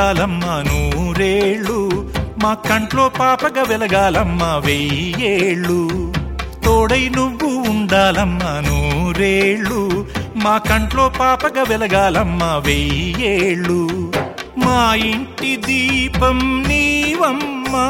ఉండాలమ్మా నూరేళ్ళు మా కంట్లో పాపగా వెలగాలమ్మా వెయ్యేళ్ళు తోడై నువ్వు ఉండాలమ్మా నూరేళ్ళు మా కంట్లో పాపగా వెలగాలమ్మా వెయ్యేళ్ళు మా ఇంటి దీపం నీవమ్మా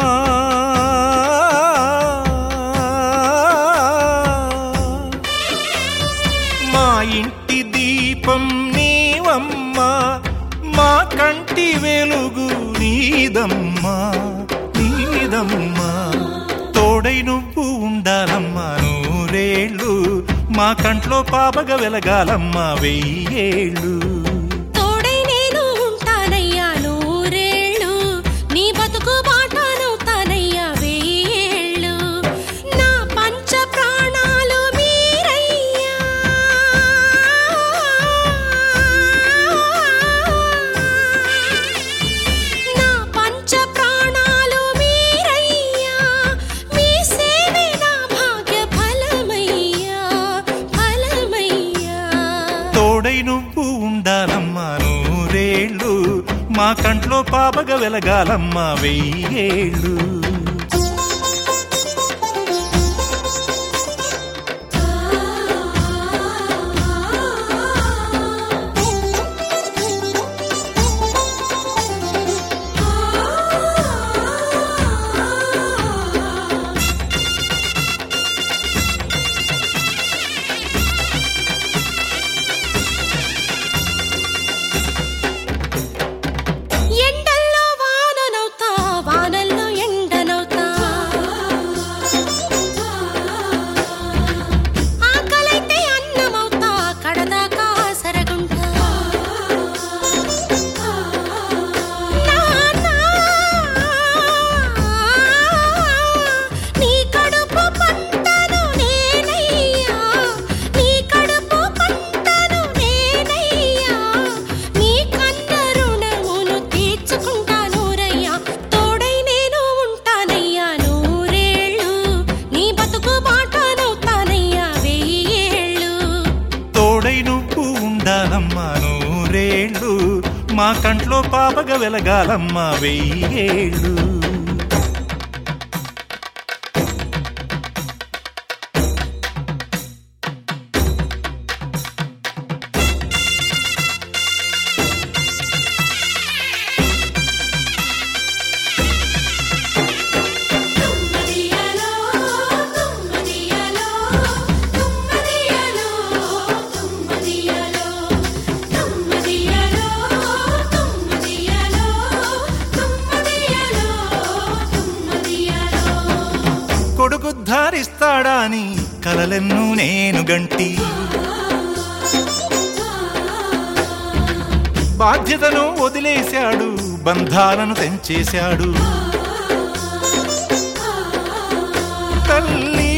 మా ఇంటి దీపం నీవమ్మా మా కంటి వెలుగు నీదమ్మా నీదమ్మా తోడై నువ్వు ఉండాలమ్మా నూరేళ్ళు మా కంట్లో పాపగా వెలగాలమ్మా వెయ్యేళ్ళు తోడై నేను ఉంటానయ్యా నూరేళ్ళు నీ బతుకు బాటనవుతానయ్యా వేళ్ళు నా పంచ ప్రాణాలు మీరయ్యా నా పంచ ప్రాణాలు మీరయ్యా మీ సేవే నా భాగ్య ఫలమయ్యా ఫలమయ్యా తోడై నువ్వు ఉండాలమ్మా నూరేళ్ళు మా కంట్లో పాపగా వెలగాలమ్మా వెయ్యేళ్ళు ఎండల్లో వాననవుతా వానల్లో ఎండనవుతా ఆకలైతే అన్నమవుతా కడదాకా సరగుంటా నాన్నా, నీ కడుపు పంటను నేనయ్యా నీ కడుపు పంటను నేనయ్యా నీ కన్న రుణమును తీర్చుకుంటాను రయ్యా తోడై నేను ఉంటానయ్యా నూరేళ్ళు నీ బతుకు బాటనవుతానయ్యా వెయ్యేళ్ళు తోడై నువ్వు ఉండాలమ్మా నూరేళ్ళు మా కంట్లో పాపగా వెలగాలమ్మా వెయ్యేళ్ళు తుమ్మదియలో తుమ్మదియలో తుమ్మదియలో తుమ్మదియలో తుమ్మదియలో తుమ్మదియలో తుమ్మదియలో తుమ్మదియలో కొడుకు ధారిస్తాడా అని కలలెన్ను నేను గంటి బాధ్యతను వదిలేశాడు బంధాలను తెంచేశాడు తల్లి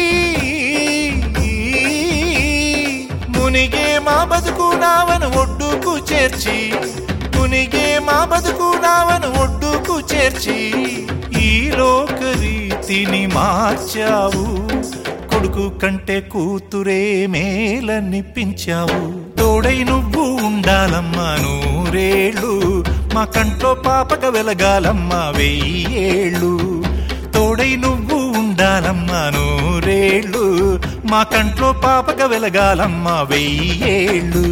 మునిగే మా బతుకు నావను ఒడ్డుకు చేర్చి మునిగే మా బతుకు నావను ఒడ్డుకు చేర్చి ఈ లోక రీతిని మార్చావు కొడుకు కంటే కూతురే మేలనిపించావు తోడై నువ్వు ఉండాలమ్మా నూరేళ్ళు మా కంట్లో పాపక వెలగాలమ్మా వెయ్యేళ్ళు తోడై నువ్వు ఉండాలమ్మా నూరేళ్ళు మా కంట్లో పాపక వెలగాలమ్మా వెయ్యేళ్ళు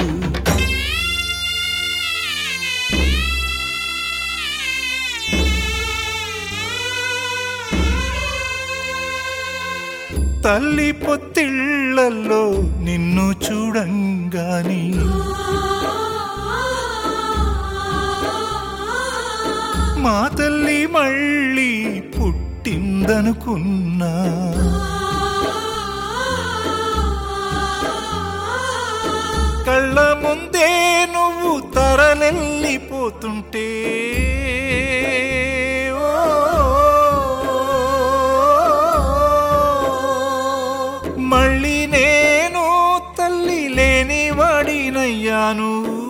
తల్లి పొత్తిళ్లలో నిన్ను చూడంగాని మా తల్లి మళ్ళీ పుట్టిందనుకున్నా కళ్ళ ముందే నువ్వు తరలెళ్ళిపోతుంటే ఓ, మళ్ళీ నేను తల్లి లేని వాడినయ్యాను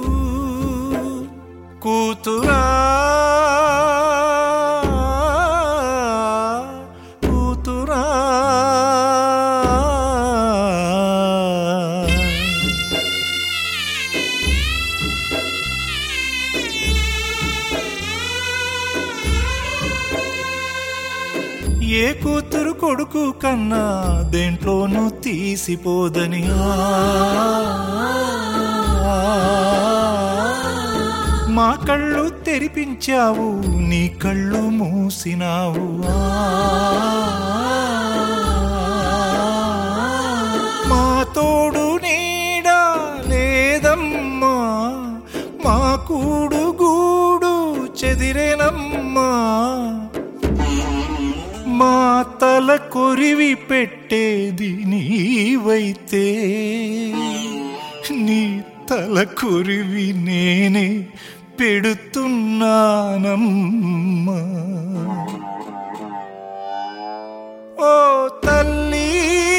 కూతురా కూతురా ఏ కూతురు కొడుకు కన్నా దేంట్లోనూ తీసిపోదని ఆ, మా కళ్ళు తెరిపించావు నీ కళ్ళు మూసినావు ఆ, మా తోడు నీడా లేదమ్మా మా కూడు గూడు చెదిరేనమ్మా మా తల కొరివి పెట్టేది నీవైతే నీ తల కొరివి నేనే పెడుతున్నానమ్మా ఓ తల్లి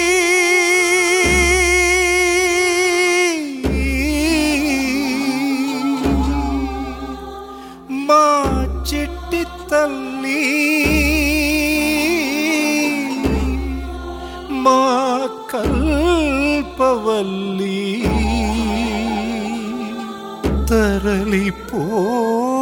మా చిట్టి తల్లి మా కల్పవల్లి తరలిపో